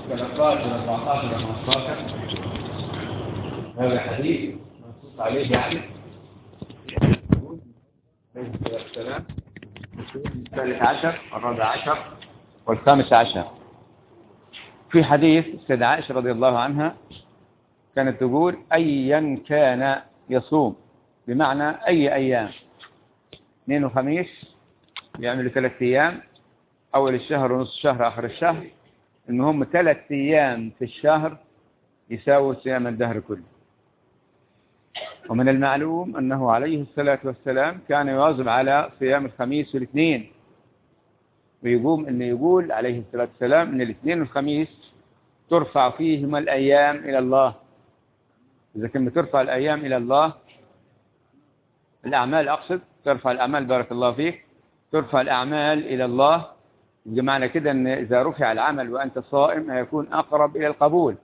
13 14 15 هذا حديث منصوص عليه يعني عليه الصلاة والسلام الثالث عشر والرابع عشر والخامس عشر في حديث السيدة عائشة رضي الله عنها كانت تقول أيا كان يصوم بمعنى أي أيام اثنين وخميس يعملوا ثلاث أيام أول الشهر ونصف الشهر آخر الشهر المهم ثلاث أيام في الشهر يساوي صيام الدهر كله ومن المعلوم أنه عليه الصلاة والسلام كان يواظب على صيام الخميس والاثنين ويقوم أنه يقول عليه الصلاة والسلام أن الاثنين والخميس ترفع فيهما الأيام إلى الله إذا كنت ترفع الأيام إلى الله الأعمال أقصد ترفع الأعمال بارك الله فيك ترفع الأعمال إلى الله بمعنى كده أن إذا رفع العمل وأنت صائم هيكون أقرب إلى القبول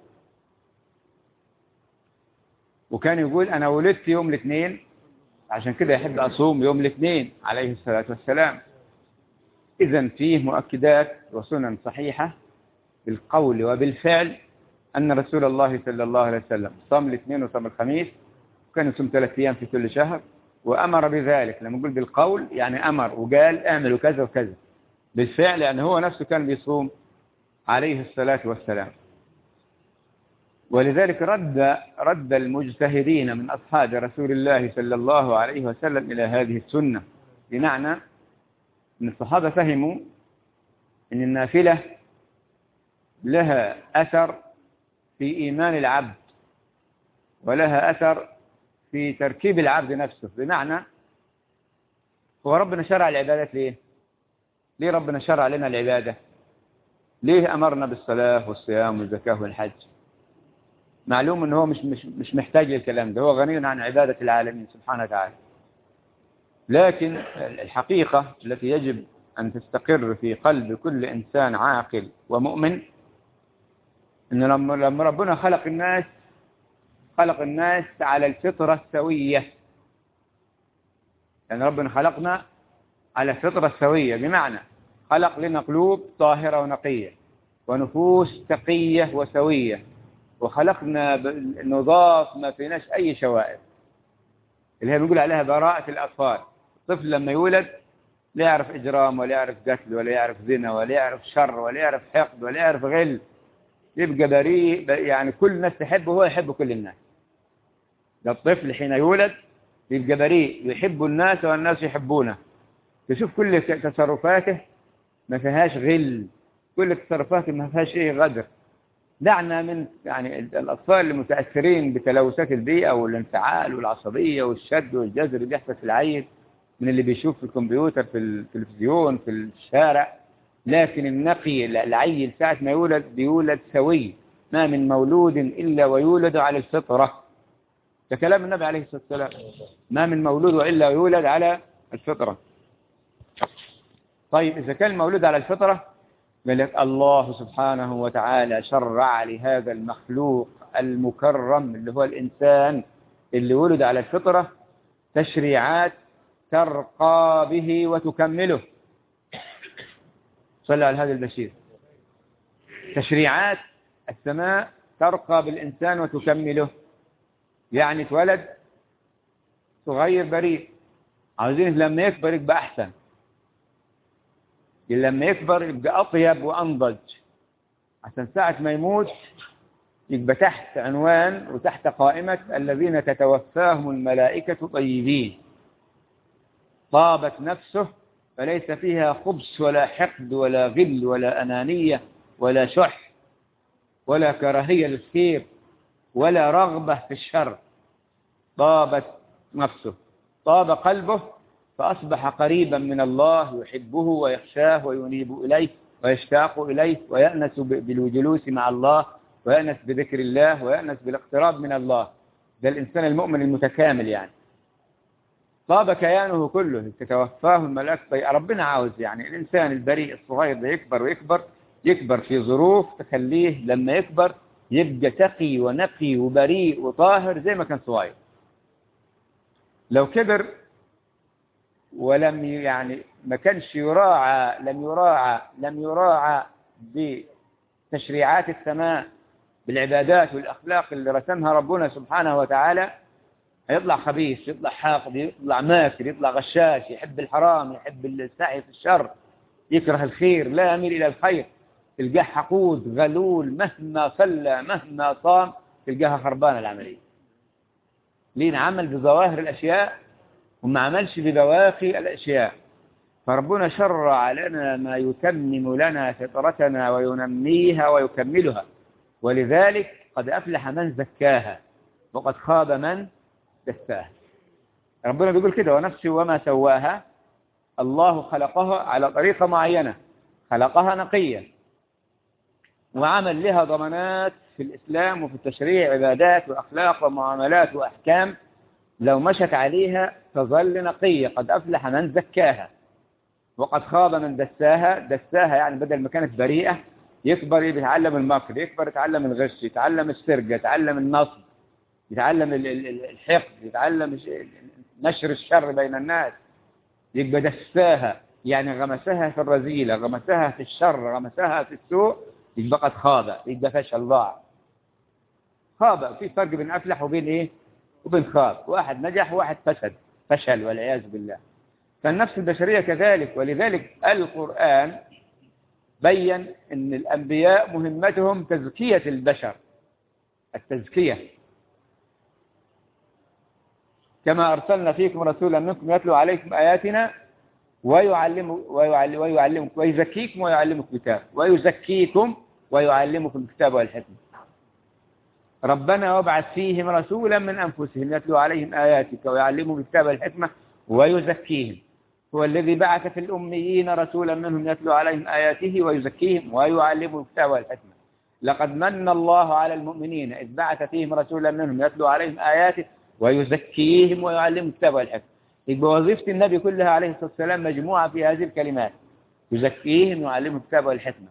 وكان يقول أنا ولدت يوم الاثنين عشان كده يحب أصوم يوم الاثنين عليه الصلاة والسلام إذا فيه مؤكدات وسنن صحيحة بالقول وبالفعل أن رسول الله صلى الله عليه وسلم صام الاثنين وصام الخميس وكان يصوم ثلاث أيام في كل شهر وأمر بذلك لما نقول بالقول يعني أمر وقال اعملوا كذا وكذا بالفعل يعني هو نفسه كان بيصوم عليه الصلاة والسلام ولذلك رد رد المجتهدين من أصحاب رسول الله صلى الله عليه وسلم إلى هذه السنة بمعنى أن الصحابة فهموا أن النافلة لها أثر في إيمان العبد ولها أثر في تركيب العبد نفسه بمعنى هو ربنا شرع العبادات ليه ليه ربنا شرع لنا العبادة ليه أمرنا بالصلاة والصيام والزكاة والحج معلوم أنه هو مش, مش, مش محتاج للكلام ده هو غني عن عبادة العالمين سبحانه وتعالى لكن الحقيقة التي يجب أن تستقر في قلب كل إنسان عاقل ومؤمن أنه لما لما ربنا خلق الناس خلق الناس على الفطرة السوية يعني ربنا خلقنا على الفطرة السوية بمعنى خلق لنا قلوب طاهرة ونقية ونفوس تقية وسوية وخلقنا نضاف ما فيناش أي شوائب اللي هي بنقول عليها براءة الأطفال الطفل لما يولد لا يعرف إجرام ولا يعرف قتل ولا يعرف زنا ولا يعرف شر ولا يعرف حقد ولا يعرف غل يبقى بريء يعني كل الناس تحبه وهو يحب كل الناس ده الطفل حين يولد يبقى بريء يحب الناس والناس يحبونه تشوف كل تصرفاته ما فيهاش غل كل تصرفاته ما فيهاش ايه غدر دعنا من يعني الأطفال المتأثرين بتلوثات البيئة والانفعال والعصبية والشد والجزر اللي بيحصل في العيل من اللي بيشوف في الكمبيوتر في التلفزيون في الشارع لكن النقي العيل ساعة ما يولد بيولد سوي ما من مولود إلا ويولد على الفطرة ككلام النبي عليه الصلاة والسلام ما من مولود إلا ويولد على الفطرة طيب إذا كان المولود على الفطرة قال لك الله سبحانه وتعالى شرع لهذا المخلوق المكرم اللي هو الإنسان اللي ولد على الفطرة تشريعات ترقى به وتكمله صلى على هذا البشير تشريعات السماء ترقى بالإنسان وتكمله يعني اتولد صغير بريء عاوزين لما يكبر يبقى أحسن لما يكبر يبقى أطيب وأنضج عشان ساعة ما يموت يبقى تحت عنوان وتحت قائمة الذين تتوفاهم الملائكة طيبين طابت نفسه فليس فيها خبث ولا حقد ولا غل ولا أنانية ولا شح ولا كراهية للخير ولا رغبة في الشر طابت نفسه طاب قلبه فأصبح قريبا من الله يحبه ويخشاه وينيب إليه ويشتاق إليه ويأنس بالجلوس مع الله ويأنس بذكر الله ويأنس بالاقتراب من الله ده الإنسان المؤمن المتكامل يعني طاب كيانه كله تتوفاه الملائكة طيب ربنا عاوز يعني الإنسان البريء الصغير ده يكبر ويكبر يكبر في ظروف تخليه لما يكبر يبقى تقي ونقي وبريء وطاهر زي ما كان صغير لو كبر ولم يعني ما كانش يراعى لم يراعى لم يراعى تشريعات السماء بالعبادات والأخلاق اللي رسمها ربنا سبحانه وتعالى هيطلع خبيث يطلع حاقد يطلع ماكر يطلع غشاش يحب الحرام يحب السعي في الشر يكره الخير لا يميل إلى الخير تلقاه حقود غلول مهما صلى مهما صام تلقاها خربانة العملية لين عمل بظواهر الأشياء وما عملش ببواقي الأشياء فربنا شرع لنا ما يتمم لنا فطرتنا وينميها ويكملها ولذلك قد أفلح من زكاها وقد خاب من دساها ربنا بيقول كده ونفسي وما سواها الله خلقها على طريقة معينة خلقها نقية وعمل لها ضمانات في الإسلام وفي التشريع عبادات وأخلاق ومعاملات وأحكام لو مشت عليها تظل نقية قد أفلح من زكاها وقد خاب من دساها دساها يعني بدل ما كانت بريئة يكبر يتعلم المكر يكبر يتعلم الغش يتعلم السرقة يتعلم النصب يتعلم الحقد يتعلم نشر الشر بين الناس يبقى دساها يعني غمسها في الرذيلة غمسها في الشر غمسها في السوء يبقى قد خاب يبقى فشل ضاع خاب في فرق بين أفلح وبين إيه وبين خاب واحد نجح وواحد فسد فشل والعياذ بالله فالنفس البشرية كذلك ولذلك القرآن بين أن الأنبياء مهمتهم تزكية البشر التزكية كما أرسلنا فيكم رسولا منكم يتلو عليكم آياتنا ويعلم ويعلم ويعلمكم ويزكيكم ويعلمكم الكتاب ويزكيكم ويعلمكم الكتاب والحكمة ربنا وابعث فيهم رسولا من أنفسهم يتلو عليهم آياتك ويعلمهم الكتاب والحكمة ويزكيهم هو الذي بعث في الأميين رسولا منهم يتلو عليهم آياته ويزكيهم ويعلمهم الكتاب والحكمة لقد من الله على المؤمنين إذ بعث فيهم رسولا منهم يتلو عليهم آياته ويزكيهم ويعلمهم الكتاب والحكمة يبقى وظيفة النبي كلها عليه الصلاة والسلام مجموعة في هذه الكلمات يزكيهم ويعلمهم الكتاب والحكمة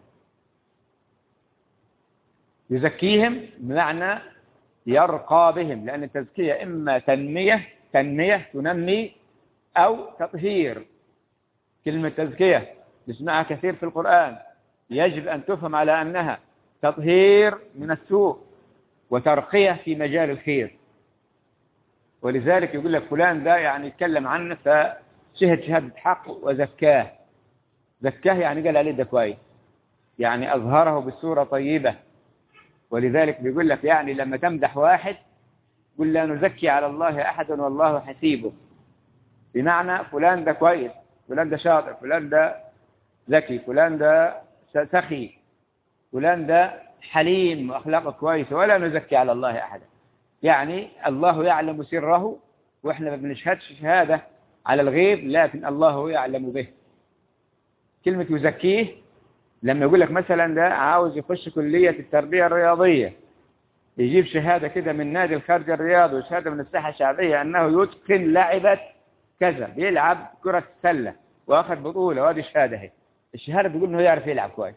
يزكيهم بمعنى يرقى بهم لأن التزكية إما تنمية تنمية تنمي أو تطهير كلمة تزكية نسمعها كثير في القرآن يجب أن تفهم على أنها تطهير من السوء وترقية في مجال الخير ولذلك يقول لك فلان ده يعني يتكلم عنه فشهد شهادة حق وزكاه زكاه يعني قال عليه ده كويس يعني أظهره بصورة طيبة ولذلك بيقول لك يعني لما تمدح واحد قل لا نزكي على الله أحدا والله حسيبه بمعنى فلان ده كويس فلان ده شاطر فلان ده ذكي فلان ده سخي فلان ده حليم وأخلاقه كويسة ولا نزكي على الله أحدا يعني الله يعلم سره وإحنا ما بنشهدش شهادة على الغيب لكن الله يعلم به كلمة يزكيه لما يقول لك مثلا ده عاوز يخش كلية التربية الرياضية يجيب شهادة كده من نادي الخارج الرياضي وشهادة من الساحة الشعبية أنه يتقن لعبة كذا بيلعب كرة السلة واخد بطولة وادي شهادة هي الشهادة بيقول انه يعرف يلعب كويس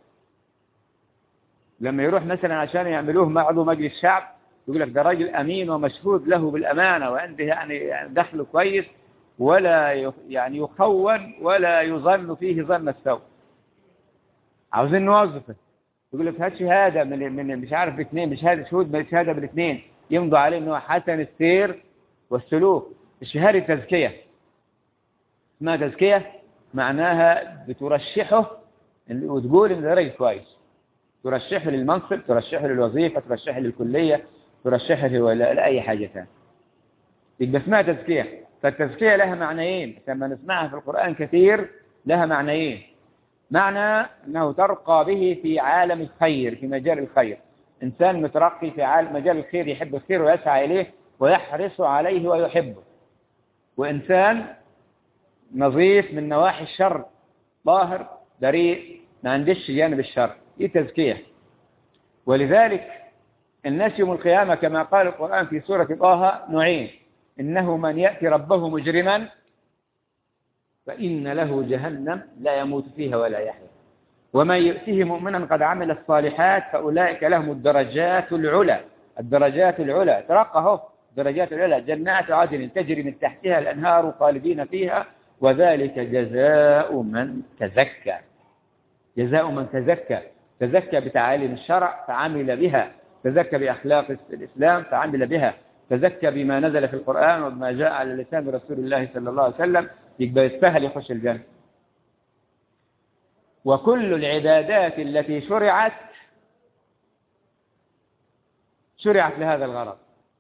لما يروح مثلا عشان يعملوه مع عضو مجلس الشعب يقول لك ده راجل امين ومشهود له بالامانة وعنده يعني دخله كويس ولا يعني يخون ولا يظن فيه ظن السوء عاوزين نوظفه يقول لك هات شهادة من من مش عارف باثنين مش شهادة شهود شهادة بالاثنين يمضوا عليه انه حسن السير والسلوك الشهادة تزكية اسمها تزكية معناها بترشحه وتقول ان ده راجل كويس ترشحه للمنصب ترشحه للوظيفة ترشحه للكلية ترشحه لأي حاجة ثانية يبقى اسمها تزكية فالتزكية لها معنيين لما نسمعها في القرآن كثير لها معنيين معنى أنه ترقى به في عالم الخير في مجال الخير إنسان مترقي في عالم مجال الخير يحب الخير ويسعى إليه ويحرص عليه ويحبه وإنسان نظيف من نواحي الشر ظاهر بريء ما عندش جانب الشر دي تزكية ولذلك الناس يوم القيامة كما قال القرآن في سورة طه نوعين إنه من يأتي ربه مجرما فإن له جهنم لا يموت فيها ولا يحيا ومن يؤتيه مؤمنا قد عمل الصالحات فأولئك لهم الدرجات العلى الدرجات العلى ترقه درجات العلى جنات عدن تجري من تحتها الأنهار خالدين فيها وذلك جزاء من تزكى جزاء من تزكى تزكى بتعاليم الشرع فعمل بها تزكى بأخلاق الإسلام فعمل بها تزكى بما نزل في القرآن وبما جاء على لسان رسول الله صلى الله عليه وسلم يبقى يستاهل يخش الجنة وكل العبادات التي شرعت شرعت لهذا الغرض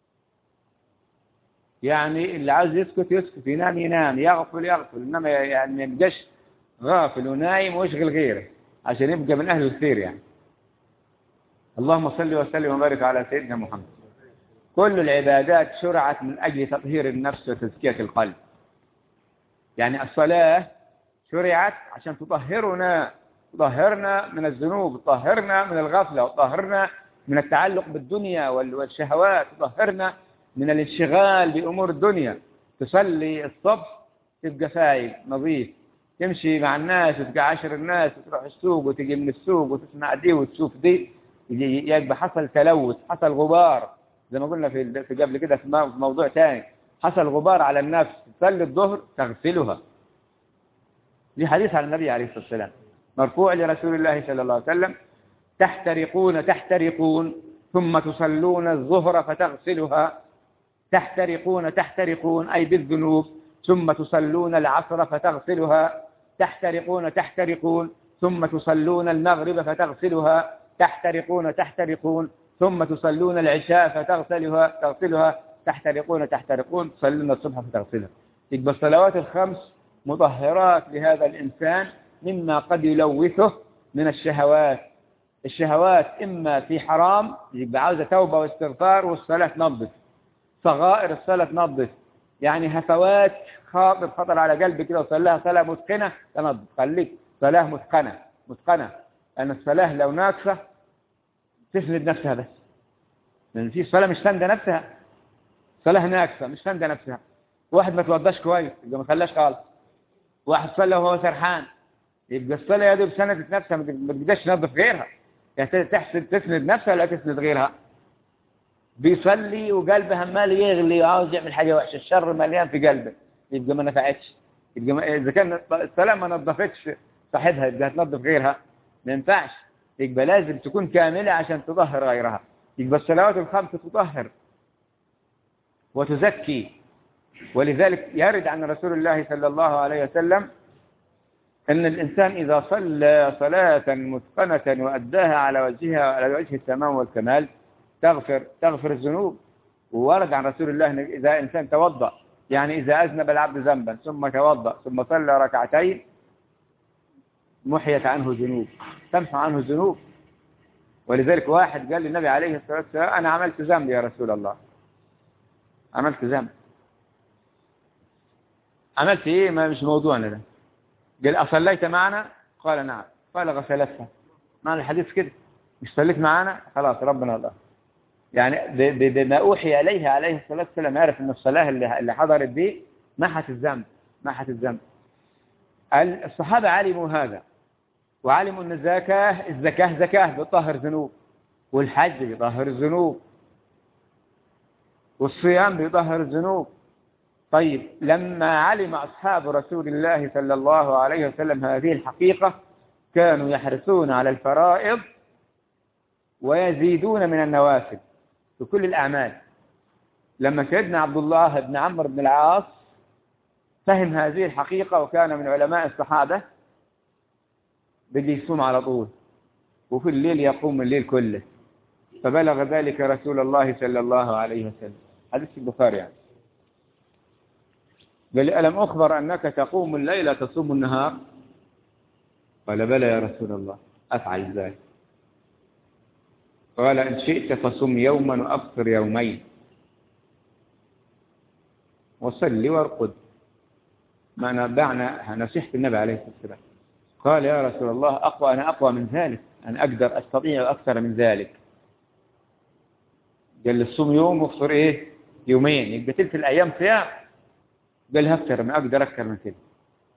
يعني اللي عاوز يسكت يسكت ينام ينام يغفل يغفل انما يعني ما يبقاش غافل ونايم ويشغل غيره عشان يبقى من اهل الخير يعني اللهم صل وسلم وبارك على سيدنا محمد كل العبادات شرعت من اجل تطهير النفس وتزكيه القلب يعني الصلاه شرعت عشان تطهرنا تطهرنا من الذنوب تطهرنا من الغفله وتطهرنا من التعلق بالدنيا والشهوات تطهرنا من الانشغال بأمور الدنيا تصلي الصبح تبقى فايق نظيف تمشي مع الناس وتبقى عاشر الناس وتروح السوق وتجي من السوق وتسمع دي وتشوف دي يبقى حصل تلوث حصل غبار زي ما قلنا في في قبل كده في موضوع ثاني حصل غبار على النفس تصلي الظهر تغسلها دي حديث عن النبي عليه الصلاة والسلام مرفوع لرسول الله صلى الله عليه وسلم تحترقون تحترقون ثم تصلون الظهر فتغسلها تحترقون تحترقون أي بالذنوب ثم تصلون العصر فتغسلها تحترقون تحترقون ثم تصلون المغرب فتغسلها تحترقون تحترقون ثم تصلون العشاء فتغسلها تغسلها تحترقون تحترقون تصلون الصبح فتغسلها يبقى الصلوات الخمس مطهرات لهذا الإنسان مما قد يلوثه من الشهوات الشهوات إما في حرام يبقى عاوزة توبة واستغفار والصلاة تنظف صغائر الصلاة تنظف يعني هفوات خاطر خطر على قلبي كده وصلاها صلاة متقنة تنظف خليك صلاة متقنة متقنة لأن الصلاة لو ناقصة تسند نفسها بس لأن في صلاة مش ساندة نفسها صلاة ناقصة مش ساندة نفسها واحد ما توضاش كويس يبقى ما خلاش خالص واحد صلى وهو سرحان يبقى الصلاة يا دوب سندت نفسها ما تقدرش تنظف غيرها يعني تحسن تسند نفسها ولا تسند غيرها بيصلي وقلبه عمال يغلي وعاوز يعمل حاجة وحشة الشر مليان في قلبه يبقى ما نفعتش يبقى ما إذا كان الصلاة ما نظفتش صاحبها يبقى هتنظف غيرها ما ينفعش يبقى لازم تكون كاملة عشان تطهر غيرها يبقى الصلوات الخمس تطهر وتزكي ولذلك يرد عن رسول الله صلى الله عليه وسلم أن الإنسان إذا صلى صلاة متقنة وأداها على وجهها على وجه التمام والكمال تغفر تغفر الذنوب وورد عن رسول الله إذا إنسان توضأ يعني إذا أذنب العبد ذنبا ثم توضأ ثم صلى ركعتين محيت عنه ذنوب تمحى عنه الذنوب ولذلك واحد قال للنبي عليه الصلاة والسلام أنا عملت ذنب يا رسول الله عملت ذنب عملت إيه ما مش موضوعنا ده قال أصليت معنا قال نعم قال غسلتها معنى الحديث كده مش صليت معنا خلاص ربنا الله يعني بما أوحي إليه عليه الصلاة والسلام يعرف أن الصلاة اللي حضرت دي محت الذنب محت الذنب الصحابة علموا هذا وعلموا أن الزكاة الزكاة زكاة بتطهر ذنوب والحج بيطهر الذنوب والصيام بيطهر الذنوب طيب لما علم أصحاب رسول الله صلى الله عليه وسلم هذه الحقيقة كانوا يحرصون على الفرائض ويزيدون من النوافل في كل الأعمال لما سيدنا عبد الله بن عمرو بن العاص فهم هذه الحقيقة وكان من علماء الصحابة بدي يصوم على طول وفي الليل يقوم الليل كله فبلغ ذلك رسول الله صلى الله عليه وسلم حديث البخاري يعني قال لي ألم أخبر أنك تقوم الليل تصوم النهار قال بلى يا رسول الله أفعل ذلك قال إن شئت فصم يوما وأفطر يومين وصلي وارقد معنى دعنا نصيحة النبي عليه الصلاة والسلام قال يا رسول الله أقوى أنا أقوى من ذلك أنا أقدر أستطيع أكثر من ذلك قال لي الصوم يوم وافطر إيه يومين يبقى تلك الأيام صيام قال هفتر ما أقدر أكثر من كده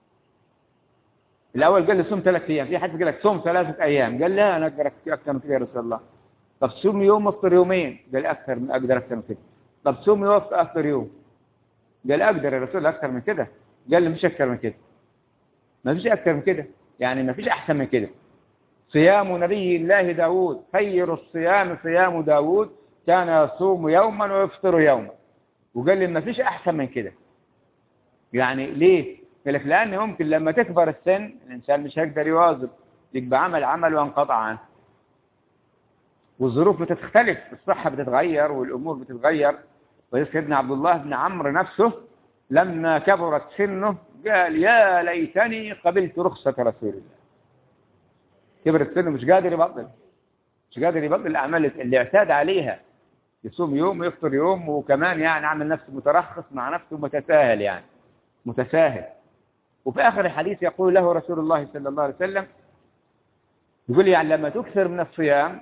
الأول قال لي صوم ثلاث أيام في حد قال لك صوم ثلاثة أيام قال لا أنا أقدر أكثر من كده يا رسول الله طب صوم يوم افطر يومين قال أكثر من أقدر أكثر من كده طب صوم يوم افطر يوم قال أقدر يا رسول الله أكثر من كده قال لي مش أكثر من كده ما فيش أكثر من كده يعني ما فيش أحسن من كده صيام نبي الله داود خير الصيام صيام داود كان يصوم يوما ويفطر يوما وقال لي ما فيش أحسن من كده يعني ليه؟ قال لك لأن ممكن لما تكبر السن الإنسان مش هيقدر يواظب يبقى عمل عمل وانقطع عنه والظروف بتختلف الصحة بتتغير والأمور بتتغير وسيدنا عبد الله بن عمرو نفسه لما كبرت سنه قال يا ليتني قبلت رخصة رسول الله كبرت سنه مش قادر يبطل مش قادر يبطل الأعمال اللي اعتاد عليها يصوم يوم ويفطر يوم وكمان يعني عامل نفسه مترخص مع نفسه متساهل يعني متساهل وفي آخر الحديث يقول له رسول الله صلى الله عليه وسلم يقول يعني لما تكثر من الصيام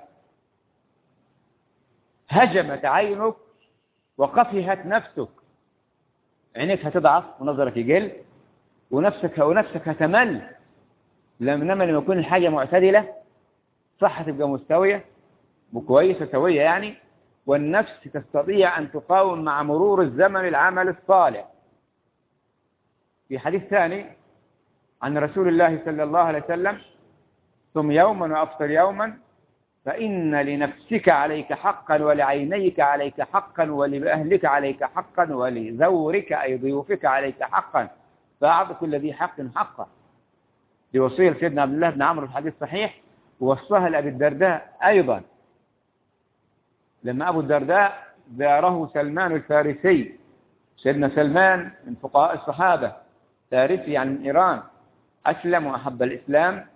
هجمت عينك وقفهت نفسك عينيك هتضعف ونظرك يقل ونفسك ونفسك هتمل لما لما يكون الحاجة معتدلة صحة تبقى مستوية وكويسة سوية يعني والنفس تستطيع أن تقاوم مع مرور الزمن العمل الصالح في حديث ثاني عن رسول الله صلى الله عليه وسلم ثم يوما وأفطر يوما فإن لنفسك عليك حقا ولعينيك عليك حقا ولأهلك عليك حقا ولزورك أي ضيوفك عليك حقا فأعط كل ذي حق حقه لوصية سيدنا عبد الله بن عمرو في الحديث الصحيح ووصاها لأبي الدرداء أيضا لما أبو الدرداء زاره سلمان الفارسي سيدنا سلمان من فقهاء الصحابة فارسي عن إيران أسلم وأحب الإسلام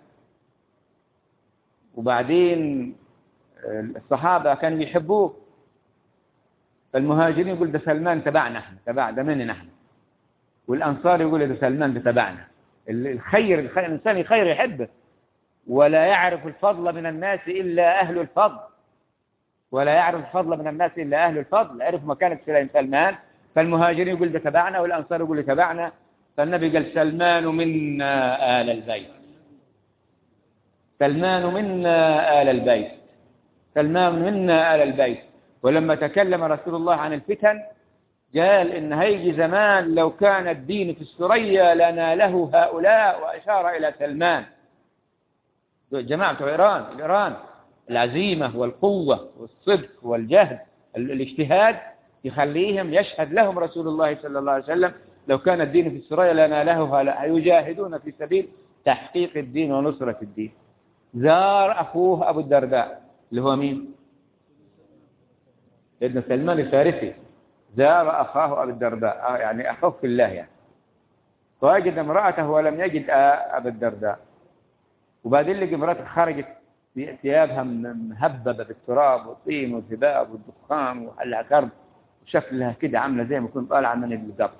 وبعدين الصحابة كانوا يحبوه فالمهاجرين يقول ده سلمان تبعنا احنا تبع ده مننا احنا والأنصار يقول ده سلمان ده تبعنا الخير, الخير الإنسان الخير يحبه ولا يعرف الفضل من الناس إلا أهل الفضل ولا يعرف الفضل من الناس إلا أهل الفضل عرف مكانة سليمان فالمهاجرين يقول ده تبعنا والأنصار يقول ده تبعنا فالنبي قال سلمان منا آل البيت سلمان منا آل البيت سلمان منا آل البيت ولما تكلم رسول الله عن الفتن قال إن هيجي زمان لو كان الدين في السرية لناله هؤلاء وأشار إلى سلمان جماعة إيران إيران العزيمة والقوة والصدق والجهد الاجتهاد يخليهم يشهد لهم رسول الله صلى الله عليه وسلم لو كان الدين في السرية لناله يجاهدون في سبيل تحقيق الدين ونصرة الدين زار أخوه أبو الدرداء اللي هو مين ابن سلمان الفارسي زار أخاه أبو الدرداء يعني أخوه في الله يعني فوجد امرأته ولم يجد أبو الدرداء وبعدين لقي امرأته خرجت ثيابها مهببة بالتراب والطين والذباب والدخان وحلها كرب وشكلها كده عاملة زي ما كنت طالعة من القبر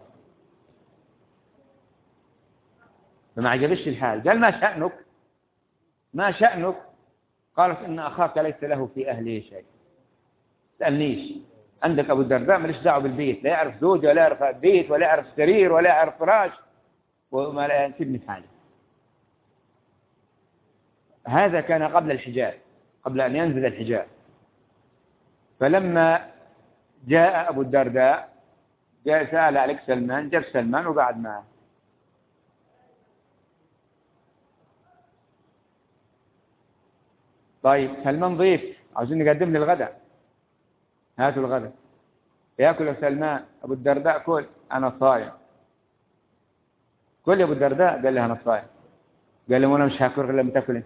فما عجبش الحال قال ما شأنك ما شأنك قالت إن أخاك ليس له في أهله شيء تسألنيش عندك أبو الدرداء ماليش دعوه بالبيت لا يعرف زوجه ولا يعرف بيت ولا يعرف سرير ولا يعرف فراش وما لا ينسبني في حاله هذا كان قبل الحجاب قبل أن ينزل الحجاب فلما جاء أبو الدرداء جاء سأل عليك سلمان جاب سلمان وقعد معه طيب سلمان ضيف عاوزين نقدم لي الغداء هاتوا الغداء ياكل يا سلمان ابو الدرداء كل انا صايم كل يا ابو الدرداء قال لي انا صايم قال لي وانا مش هاكل غير لما تاكل انت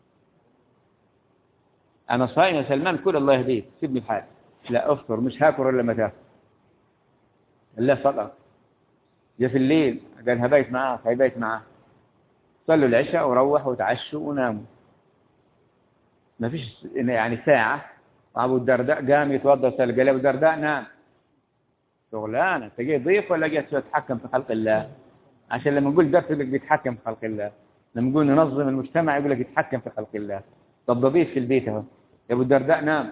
انا صايم يا سلمان كل الله يهديك سيبني في حالي لا افطر مش هاكل غير لما تاكل لا فقط جاء في الليل قال هبيت معاه هيبيت معاه صلوا العشاء وروحوا وتعشوا وناموا ما فيش يعني ساعة أبو الدرداء قام يتوضا سأل قال أبو الدرداء نام شغلانة أنت جاي ضيف ولا جاي تتحكم في خلق الله عشان لما نقول درس يقول لك بيتحكم في خلق الله لما نقول ننظم المجتمع يقول لك يتحكم في خلق الله طب ده ضيف في البيت اهو يا أبو الدرداء نام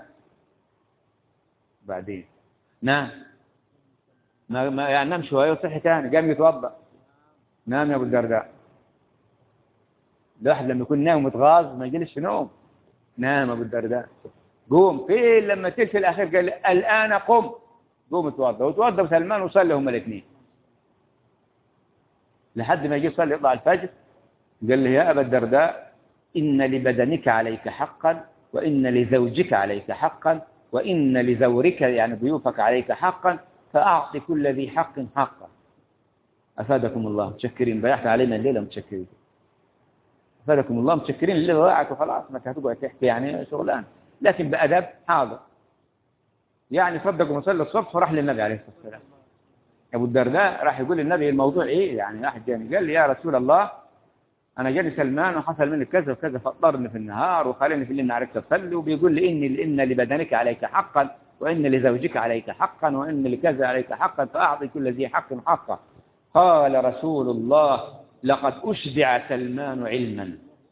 بعدين نام ما ما يعني نام شوية وصحي ثاني قام يتوضا نام يا أبو الدرداء الواحد لما يكون نايم ومتغاظ ما يجلسش نوم نام ابو الدرداء قوم فين لما تلك الاخير قال الان قم قوم اتوضى وتوضى سلمان وصلى هما الاثنين لحد ما يجي يصلي يطلع الفجر قال له يا ابا الدرداء إن لبدنك عليك حقا وإن لزوجك عليك حقا وإن لزورك يعني ضيوفك عليك حقا فأعط كل ذي حق حقا أفادكم الله متشكرين ضيعت علينا الليلة متشكرين أفادكم الله متشكرين الليلة ضاعت وخلاص ما هتقعد تحكي يعني شغلان لكن بأدب حاضر يعني صدق وصلى الصبح وراح للنبي عليه الصلاة والسلام أبو الدرداء راح يقول للنبي الموضوع إيه يعني واحد جاني قال لي يا رسول الله أنا جاني سلمان وحصل مني كذا وكذا فاضطرني في النهار وخليني في الليل عرفت أصلي وبيقول لي إني إن لبدنك عليك حقا وإن لزوجك عليك حقا وإن لكذا عليك حقا فأعطي كل ذي حق حقا قال رسول الله لقد أشبع سلمان علما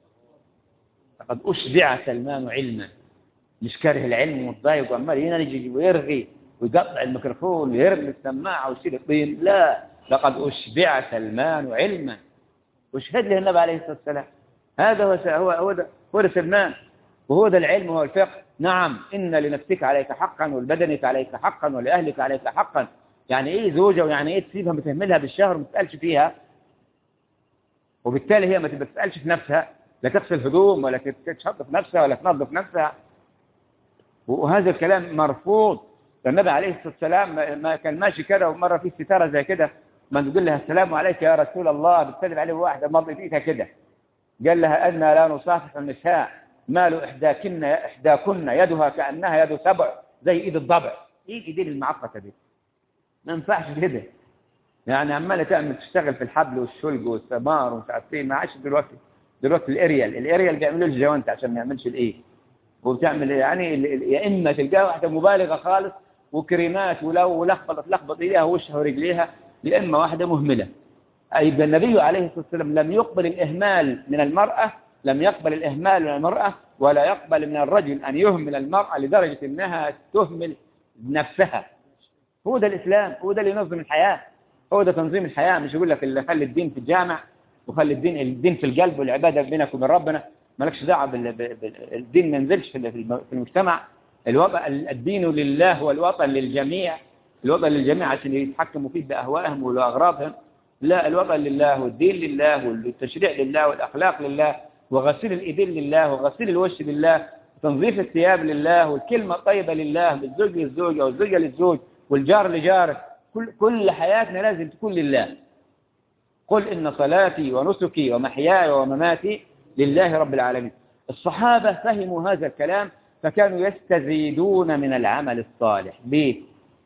لقد أشبع سلمان علما مش كاره العلم ومتضايق وعمال ينرجي ويرغي ويقطع الميكروفون ويرمي السماعة ويشيل الطين لا لقد أشبع سلمان علما وشهد له النبي عليه الصلاة والسلام هذا هو هو هو ده, هو ده سلمان وهو ده العلم وهو الفقه نعم إن لنفسك عليك حقا ولبدنك عليك حقا ولأهلك عليك حقا يعني إيه زوجة ويعني إيه تسيبها بتهملها بالشهر وما تسألش فيها وبالتالي هي ما تسألش في نفسها لا تغسل هدوم ولا تشط في نفسها ولا تنظف نفسها وهذا الكلام مرفوض النبي عليه الصلاة والسلام ما كان ماشي كده ومرة في ستارة زي كده ما تقول لها السلام عليك يا رسول الله بتسلم عليه واحدة مضت ايدها كده قال لها أن لا نصافح النساء مال إحداكن إحداكن يدها كأنها يد سبع زي إيد الضبع إيد إيدين المعقدة دي ما ينفعش كده يعني عمالة تعمل تشتغل في الحبل والشلج والسمار ومش عارف ايه ما عادش دلوقتي دلوقتي الاريال الاريال بيعملوا له الجوانت عشان ما يعملش الايه وبتعمل يعني يا اما تلقاها واحده مبالغه خالص وكريمات ولو لخبطت لخبط ايديها ووشها ورجليها يا اما واحده مهمله اي النبي عليه الصلاه والسلام لم يقبل الاهمال من المراه لم يقبل الاهمال من المراه ولا يقبل من الرجل ان يهمل المراه لدرجه انها تهمل نفسها هو ده الاسلام هو ده اللي ينظم الحياه هو ده تنظيم الحياه مش يقول لك اللي خلي الدين في الجامع وخلي الدين الدين في القلب والعباده بينك وبين ربنا مالكش دعوه بالدين ما ينزلش في المجتمع الوطن الدين لله والوطن للجميع الوطن للجميع عشان يتحكموا فيه بأهوائهم وأغراضهم لا الوطن لله والدين لله والتشريع لله والأخلاق لله وغسيل الإيدين لله وغسيل الوش لله وتنظيف الثياب لله والكلمة الطيبة لله بالزوج للزوجة والزوجة للزوج والجار لجاره كل, كل حياتنا لازم تكون لله قل إن صلاتي ونسكي ومحياي ومماتي لله رب العالمين الصحابة فهموا هذا الكلام فكانوا يستزيدون من العمل الصالح ليه؟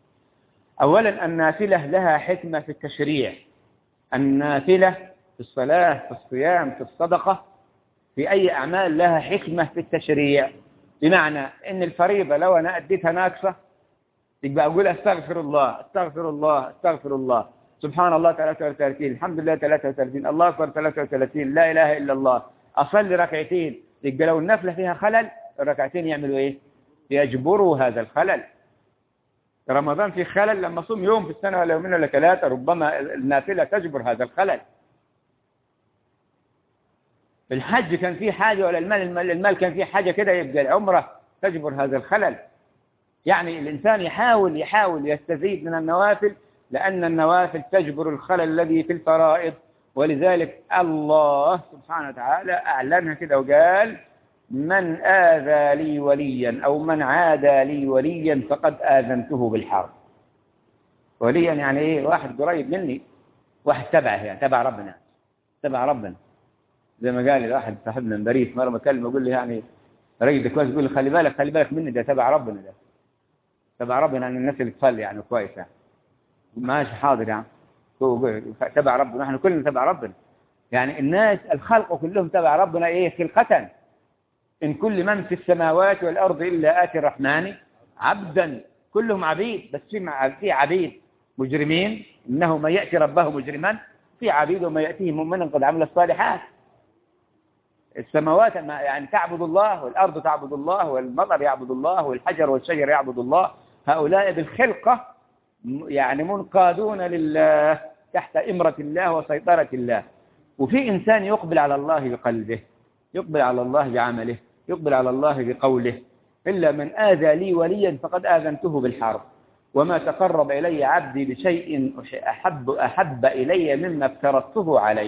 أولا النافلة لها حكمة في التشريع النافلة في الصلاة في الصيام في الصدقة في أي أعمال لها حكمة في التشريع بمعنى إن الفريضة لو أنا أديتها ناقصة يبقى أقول أستغفر الله أستغفر الله أستغفر الله سبحان الله 33 الحمد لله 33 الله أكبر 33 لا إله إلا الله أصلي ركعتين يبقى لو النفلة فيها خلل الركعتين يعملوا إيه يجبروا هذا الخلل رمضان في خلل لما صوم يوم في السنة ولا يومين ولا ثلاثة ربما النافلة تجبر هذا الخلل الحج كان فيه حاجة ولا المال, المال, المال كان فيه حاجة كده يبقى العمرة تجبر هذا الخلل يعني الإنسان يحاول يحاول يستزيد من النوافل لأن النوافل تجبر الخلل الذي في الفرائض ولذلك الله سبحانه وتعالى أعلنها كده وقال من آذى لي وليا أو من عادى لي وليا فقد آذنته بالحرب وليا يعني إيه واحد قريب مني واحد تبعه يعني تبع ربنا تبع ربنا زي ما قال لي واحد صاحبنا من باريس مرة ما كلمه يقول لي يعني راجل ده كويس يقول لي خلي بالك خلي بالك مني ده تبع ربنا ده تبع ربنا يعني الناس اللي تصلي يعني كويس يعني ماشي حاضر يعني تبع ربنا احنا كلنا تبع ربنا يعني الناس الخلق كلهم تبع ربنا ايه خلقة إن كل من في السماوات والأرض إلا آتي الرحمن عبدا كلهم عبيد بس في في عبيد مجرمين إنه من يأتي ربه مجرما في عبيد وما يأتيه مؤمنا قد عمل الصالحات السماوات يعني تعبد الله والأرض تعبد الله والمطر يعبد الله والحجر والشجر يعبد الله هؤلاء بالخلقة يعني منقادون لله تحت إمرة الله وسيطرة الله وفي إنسان يقبل على الله بقلبه يقبل على الله بعمله يقبل على الله بقوله إلا من آذى لي وليا فقد آذنته بالحرب وما تقرب إلي عبدي بشيء أحب, أحب إلي مما افترضته عليه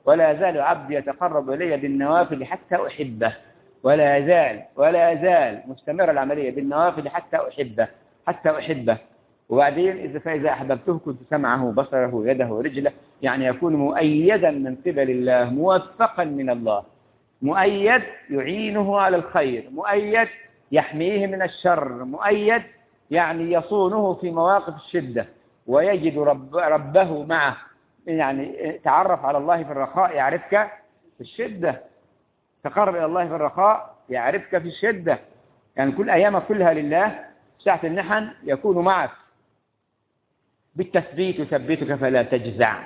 ولا يزال عبدي يتقرب إلي بالنوافل حتى أحبه ولا يزال ولا يزال مستمر العملية بالنوافل حتى أحبه حتى أحبه وبعدين إذا فإذا أحببته كنت سمعه بصره يده رجله يعني يكون مؤيدا من قبل الله موفقا من الله مؤيد يعينه على الخير مؤيد يحميه من الشر مؤيد يعني يصونه في مواقف الشدة ويجد رب ربه معه يعني تعرف على الله في الرخاء يعرفك في الشدة تقرب إلى الله في الرخاء يعرفك في الشدة يعني كل أيامك كلها لله ساعة النحن يكون معك بالتثبيت يثبتك فلا تجزع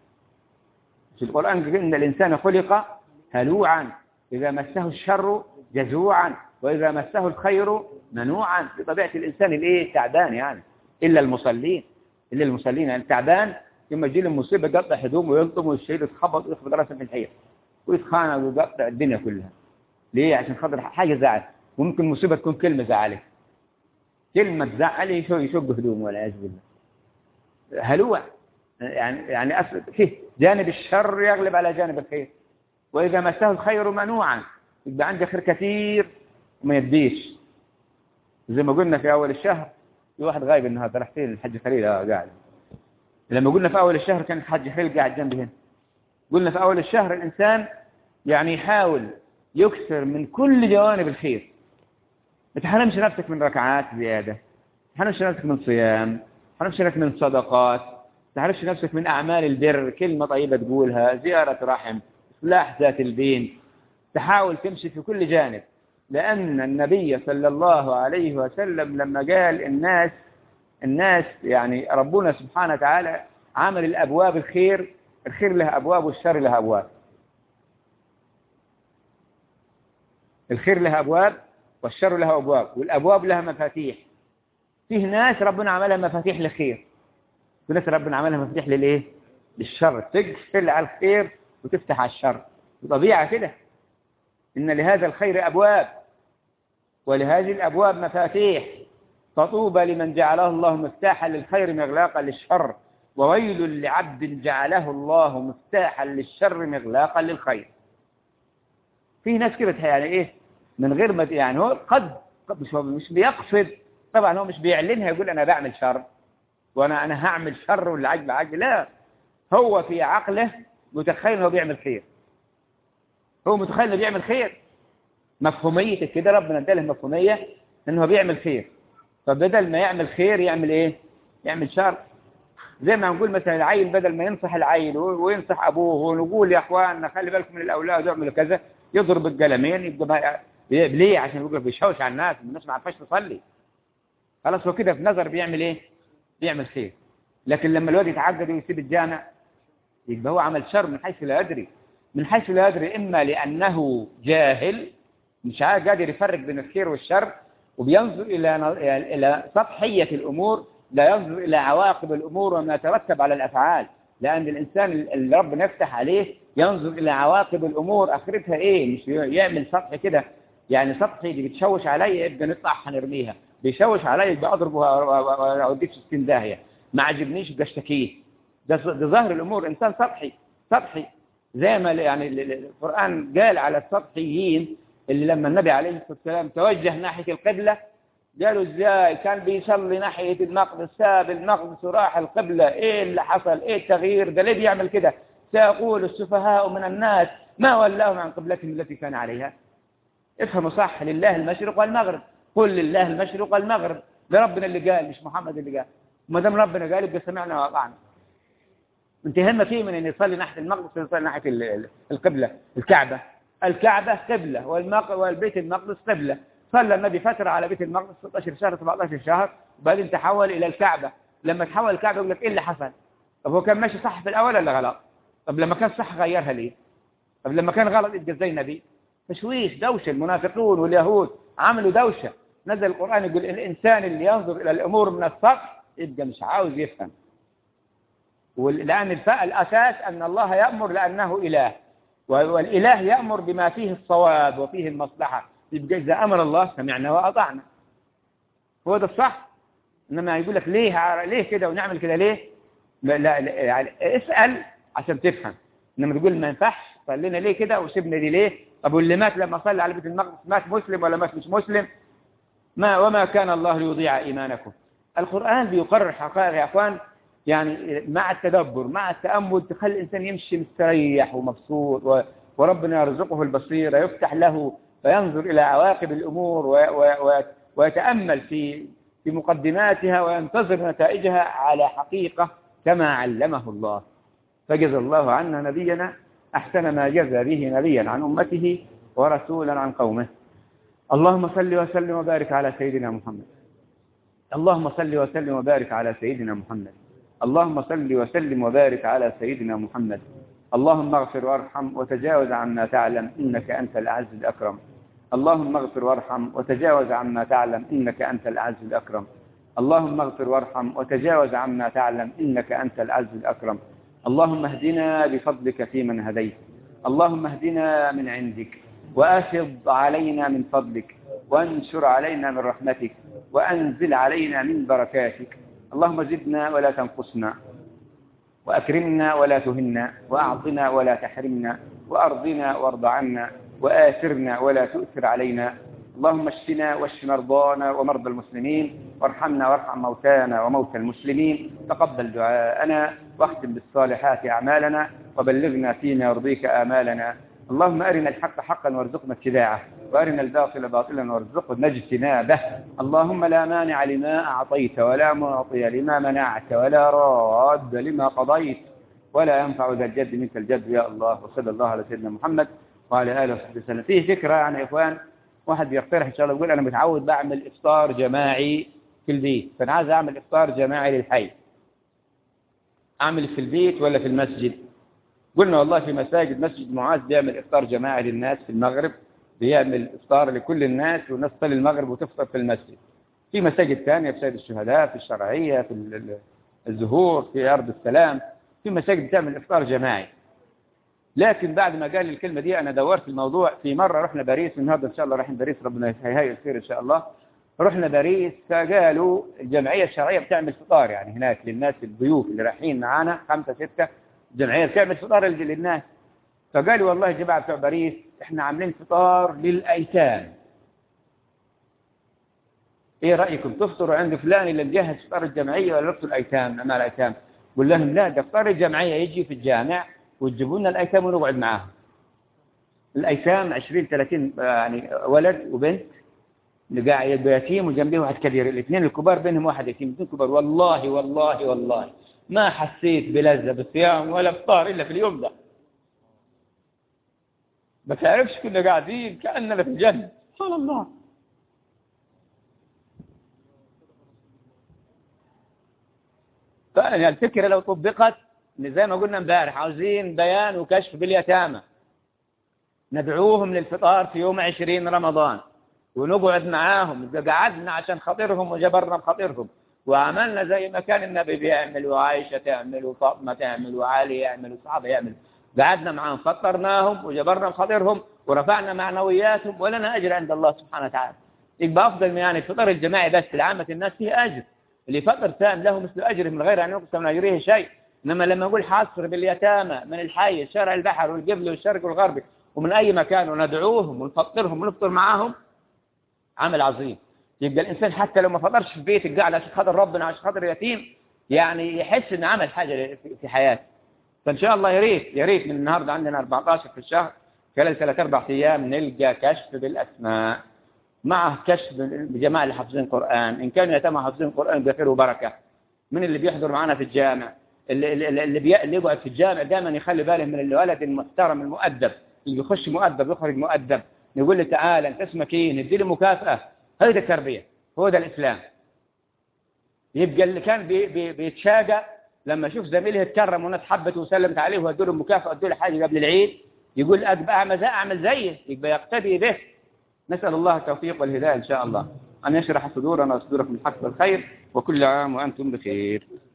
في القرآن قال إن الإنسان خلق هلوعا إذا مسه الشر جزوعا وإذا مسه الخير منوعا بطبيعة الإنسان الإيه تعبان يعني إلا المصلين إلا المصلين يعني تعبان ثم يجي له مصيبة يقطع هدومه ويلطم ويشيل يتخبط ويخبط راسه في الحيط ويتخانق ويقطع الدنيا كلها ليه عشان خاطر حاجة زعل وممكن مصيبة تكون كلمة زعله كلمة تزعل يشق يشق هدومه والعياذ بالله هلوع يعني يعني أصل فيه جانب الشر يغلب على جانب الخير وإذا مسه الخير منوعا يبقى عنده خير كثير وما يديش زي ما قلنا في أول الشهر في واحد غايب النهارده راح فين الحاج خليل اه قاعد لما قلنا في أول الشهر كان الحاج خليل قاعد جنبي هنا قلنا في أول الشهر الإنسان يعني يحاول يكثر من كل جوانب الخير ما تحرمش نفسك من ركعات زيادة ما تحرمش نفسك من صيام ما تحرمش نفسك من صدقات ما تحرمش نفسك من أعمال البر كلمة طيبة تقولها زيارة رحم إصلاح ذات البين تحاول تمشي في كل جانب لأن النبي صلى الله عليه وسلم لما قال الناس الناس يعني ربنا سبحانه وتعالى عمل الأبواب الخير الخير له أبواب والشر له أبواب الخير له أبواب والشر له أبواب والأبواب لها مفاتيح فيه ناس ربنا عملها مفاتيح لخير في ناس ربنا عملها مفاتيح للإيه للشر تقفل على الخير وتفتح على الشر طبيعة كده إن لهذا الخير أبواب ولهذه الأبواب مفاتيح فطوبى لمن جعله الله مفتاحا للخير مغلاقا للشر وويل لعبد جعله الله مفتاحا للشر مغلاقا للخير في ناس كده يعني ايه من غير ما يعني هو قد مش مش بيقصد طبعا هو مش بيعلنها يقول انا بعمل شر وانا انا هعمل شر واللي عاجب عاجب لا هو في عقله متخيل انه بيعمل خير هو متخيل انه بيعمل خير مفهومية كده ربنا اداله مفهومية انه بيعمل خير فبدل ما يعمل خير يعمل ايه يعمل شر زي ما نقول مثلا العيل بدل ما ينصح العيل وينصح ابوه ونقول يا اخواننا خلي بالكم من الاولاد يعملوا كذا يضرب القلمين يبقى ليه عشان يقول بيشوش على الناس الناس ما عرفاش تصلي خلاص هو كده في نظر بيعمل ايه بيعمل خير لكن لما الواد يتعقد ويسيب الجامع يبقى هو عمل شر من حيث لا يدري من حيث لا يدري اما لانه جاهل مش عارف قادر يفرق بين الخير والشر وبينظر الى الى سطحيه الامور لا ينظر الى عواقب الامور وما يترتب على الافعال لان الانسان اللي ربنا يفتح عليه ينظر الى عواقب الامور اخرتها ايه مش يعمل سطح كده يعني سطحي دي بتشوش عليا يبقى نطلع هنرميها بيشوش عليا يبقى اضربه واوديه في 60 داهيه ما عجبنيش يبقى اشتكيه ده ده ظاهر الامور انسان سطحي سطحي زي ما يعني القران قال على السطحيين اللي لما النبي عليه الصلاه والسلام توجه ناحيه القبله قالوا ازاي كان بيصلي ناحيه المقدس ساب المقدس وراح القبله ايه اللي حصل ايه التغيير ده ليه بيعمل كده سيقول السفهاء من الناس ما ولاهم عن قبلتهم التي كان عليها افهموا صح لله المشرق والمغرب قل لله المشرق والمغرب ده ربنا اللي قال مش محمد اللي قال ما دام ربنا قال يبقى سمعنا واطعنا انت هم فيه من ان يصلي ناحيه المقدس ويصلي ناحيه القبله الكعبه الكعبه قبله والمق... والبيت المقدس قبله صلى النبي فتره على بيت المقدس 16 شهر 17 شهر وبعدين تحول الى الكعبه لما تحول الكعبه يقول لك ايه اللي حصل طب هو كان ماشي صح في الاول ولا غلط طب لما كان صح غيرها ليه طب لما كان غلط يبقى زي النبي تشويش دوشه المنافقون واليهود عملوا دوشه نزل القران يقول الانسان اللي ينظر الى الامور من السطح يبقى مش عاوز يفهم لأن الأساس أن الله يأمر لأنه إله والإله يأمر بما فيه الصواب وفيه المصلحة يبقى إذا أمر الله سمعنا وأطعنا هو ده الصح إنما يقول لك ليه ليه كده ونعمل كده ليه لا, لا يعني اسأل عشان تفهم إنما تقول ما ينفعش صلينا ليه كده وسيبنا دي ليه طب واللي مات لما صلى على بيت المقدس مات مسلم ولا مات مش مسلم ما وما كان الله ليضيع إيمانكم القرآن بيقرر حقائق يا أخوان يعني مع التدبر مع التأمل تخلي الإنسان يمشي مستريح ومبسوط و... وربنا يرزقه البصيرة يفتح له فينظر إلى عواقب الأمور و... و... ويتأمل في في مقدماتها وينتظر نتائجها على حقيقة كما علمه الله فجزى الله عنا نبينا أحسن ما جزى به نبيا عن أمته ورسولا عن قومه اللهم صل وسلم وبارك على سيدنا محمد اللهم صل وسلم وبارك على سيدنا محمد اللهم صل وسلم وبارك على سيدنا محمد اللهم اغفر وارحم وتجاوز عما تعلم إنك أنت الأعز الأكرم اللهم اغفر وارحم وتجاوز عما تعلم إنك أنت الأعز الأكرم اللهم اغفر وارحم وتجاوز عما تعلم إنك أنت الأعز الأكرم اللهم اهدنا بفضلك فيمن هديت اللهم اهدنا من عندك وأفض علينا من فضلك وانشر علينا من رحمتك وأنزل علينا من بركاتك اللهم زدنا ولا تنقصنا وأكرمنا ولا تهنا وأعطنا ولا تحرمنا وأرضنا وارض عنا وآثرنا ولا تؤثر علينا اللهم اشفنا واشف مرضانا ومرضى المسلمين وارحمنا وارحم موتانا وموتى المسلمين تقبل دعاءنا واختم بالصالحات أعمالنا وبلغنا فيما يرضيك آمالنا اللهم أرنا الحق حقا وارزقنا اتباعه وأرنا الباطل باطلا وارزقنا اجتنابه اللهم لا مانع لما أعطيت ولا معطي لما منعت ولا راد لما قضيت ولا ينفع ذا الجد منك الجد يا الله وصلى الله على سيدنا محمد وعلى آله وصحبه وسلم فيه فكرة يعني يا إخوان واحد بيقترح إن شاء الله يقول أنا متعود بعمل إفطار جماعي في البيت فأنا عايز أعمل إفطار جماعي للحي أعمل في البيت ولا في المسجد قلنا والله في مساجد مسجد معاذ بيعمل إفطار جماعي للناس في المغرب بيعمل إفطار لكل الناس والناس تصلي المغرب وتفطر في المسجد في مساجد ثانية في سيد الشهداء في الشرعية في الزهور في أرض السلام في مساجد بتعمل إفطار جماعي لكن بعد ما قال لي الكلمة دي أنا دورت الموضوع في مرة رحنا باريس النهارده إن شاء الله رايحين باريس ربنا يهيئ الخير إن شاء الله رحنا باريس فقالوا الجمعية الشرعية بتعمل فطار يعني هناك للناس الضيوف اللي رايحين معانا خمسة ستة الجمعية بتعمل فطار للناس فقالوا والله يا جماعة بتوع باريس احنا عاملين فطار للأيتام ايه رأيكم تفطروا عند فلان اللي مجهز فطار الجمعية ولا نفطر الأيتام أمام الأيتام قول لهم لا ده فطار الجمعية يجي في الجامع وتجيبوا لنا الأيتام ونقعد معاهم الأيتام 20 30 يعني ولد وبنت اللي قاعد يبقى يتيم وجنبيه واحد كبير الاثنين الكبار بينهم واحد يتيم الاثنين كبار والله والله والله ما حسيت بلذة بالصيام ولا فطار إلا في اليوم ده ما تعرفش كنا قاعدين كأننا في الجنة سبحان الله يعني الفكرة لو طبقت زي ما قلنا امبارح عاوزين بيان وكشف باليتامى ندعوهم للفطار في يوم عشرين رمضان ونقعد معاهم قعدنا عشان خاطرهم وجبرنا بخاطرهم وعملنا زي ما كان النبي بيعمل وعائشة تعمل وفاطمة تعمل وعلي يعمل والصحابة يعمل قعدنا معاهم فطرناهم وجبرنا بخاطرهم ورفعنا معنوياتهم ولنا أجر عند الله سبحانه وتعالى يبقى أفضل من يعني الفطر الجماعي بس لعامة الناس فيه أجر اللي فطر سام له مثل أجره من غير أن يقسم من أجره شيء إنما لما أقول حصر باليتامى من الحي شرع البحر والقبل والشرق والغرب ومن أي مكان وندعوهم ونفطرهم ونفطر معاهم عمل عظيم يبقى الإنسان حتى لو ما فطرش في بيته قاعد عشان خاطر ربنا عشان خاطر يتيم يعني يحس إنه عمل حاجة في حياته فإن شاء الله يا ريت يا ريت من النهاردة عندنا 14 في الشهر خلال ثلاث أربع أيام نلقى كشف بالأسماء مع كشف بجماعة اللي حافظين قرآن إن كانوا يتم حافظين قرآن بخير وبركة من اللي بيحضر معنا في الجامع اللي, اللي, اللي, بي... اللي يقعد في الجامع دائما يخلي باله من الولد المحترم المؤدب اللي بيخش مؤدب يخرج مؤدب نقول له تعالى انت اسمك ايه ندي له مكافأة هذه التربية هو ده الإسلام يبقى اللي كان بي بي بيتشاقى لما يشوف زميله اتكرم وناس حبته وسلمت عليه وادوا له مكافأة وادوا له حاجة قبل العيد يقول أبقى أعمل زي أعمل زيه يبقى يقتدي به نسأل الله التوفيق والهداية إن شاء الله أن يشرح صدورنا وصدوركم الحق والخير وكل عام وأنتم بخير